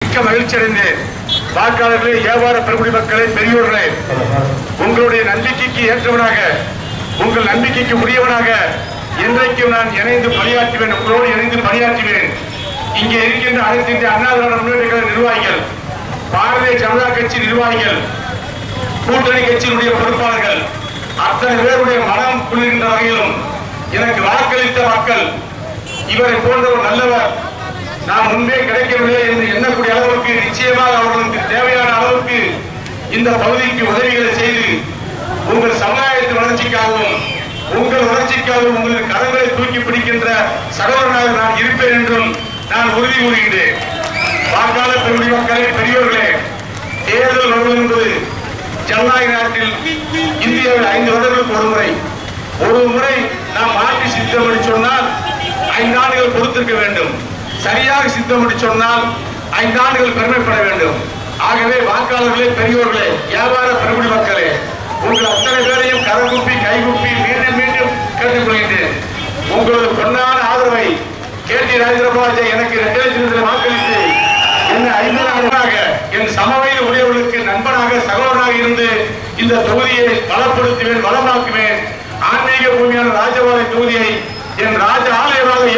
மிக்க மகிழ்ச்சி அடைந்தேன் வாக்காளர்களே வியாபார பெருங்குடி மக்களே பெரியோர்களே உங்களுடைய நம்பிக்கைக்கு ஏற்றவனாக உங்கள் நம்பிக்கைக்கு உரியவனாக என்றைக்கும் நான் இணைந்து பணியாற்றுவேன் உங்களோடு இணைந்து பணியாற்றுவேன் இங்கே இருக்கின்ற அனைத்து இந்திய அண்ணா திராவிட முன்னேற்ற கழக நிர்வாகிகள் பாரதிய ஜனதா கட்சி நிர்வாகிகள் கூட்டணி கட்சியினுடைய பொறுப்பாளர்கள் அத்தனை பேருடைய மனம் குளிர்கின்ற வகையிலும் எனக்கு வாக்களித்த மக்கள் இவரை போன்ற ஒரு நல்லவர் நான் முன்பே கிடைக்கவில்லை என்று எண்ணக்கூடிய அளவுக்கு நிச்சயமாக அவர்களுக்கு தேவையான அளவுக்கு இந்த பகுதிக்கு உதவிகளை செய்து உங்கள் சமுதாயத்தின் வளர்ச்சிக்காகவும் உங்கள் வளர்ச்சிக்காகவும் உங்கள் கரங்களை தூக்கி பிடிக்கின்ற சகோதரனாக நான் இருப்பேன் என்றும் நான் உறுதி கூறுகின்றேன் வாக்காளர் பெருமதி மக்களே பெரியோர்களே தேர்தல் வருவது என்பது ஜனநாயக நாட்டில் இந்தியாவில் ஐந்து வருடங்களுக்கு ஒரு முறை ஒரு முறை நாம் மாற்றி சித்தமடி சொன்னால் ஐந்தாண்டுகள் பொறுத்திருக்க வேண்டும் சரியாக சித்தமடி சொன்னால் ஐந்தாண்டுகள் பெருமைப்பட வேண்டும் ஆகவே வாக்காளர்களே பெரியோர்களே வியாபார பெருமுடி மக்களே உங்கள் அத்தனை பேரையும் கரகுப்பி கைகுப்பி மீண்டும் மீண்டும் கேட்டுக்கொள்கின்றேன் உங்களது பொன்னான ஆதரவை கேட்டி ராஜேந்திரபாஜை எனக்கு இரட்டை சின்னத்தில் வாக்களித்து என்னை ஐந்து நாளாக என் சமவயது உடையவர்களுக்கு நண்பனாக சகோதரனாக இருந்து இந்த தொகுதியை பலப்படுத்துவேன் பலமாக்குவேன் ஆன்மீக பூமியான ராஜபாளைய தொகுதியை என் ராஜ ஆலயமாக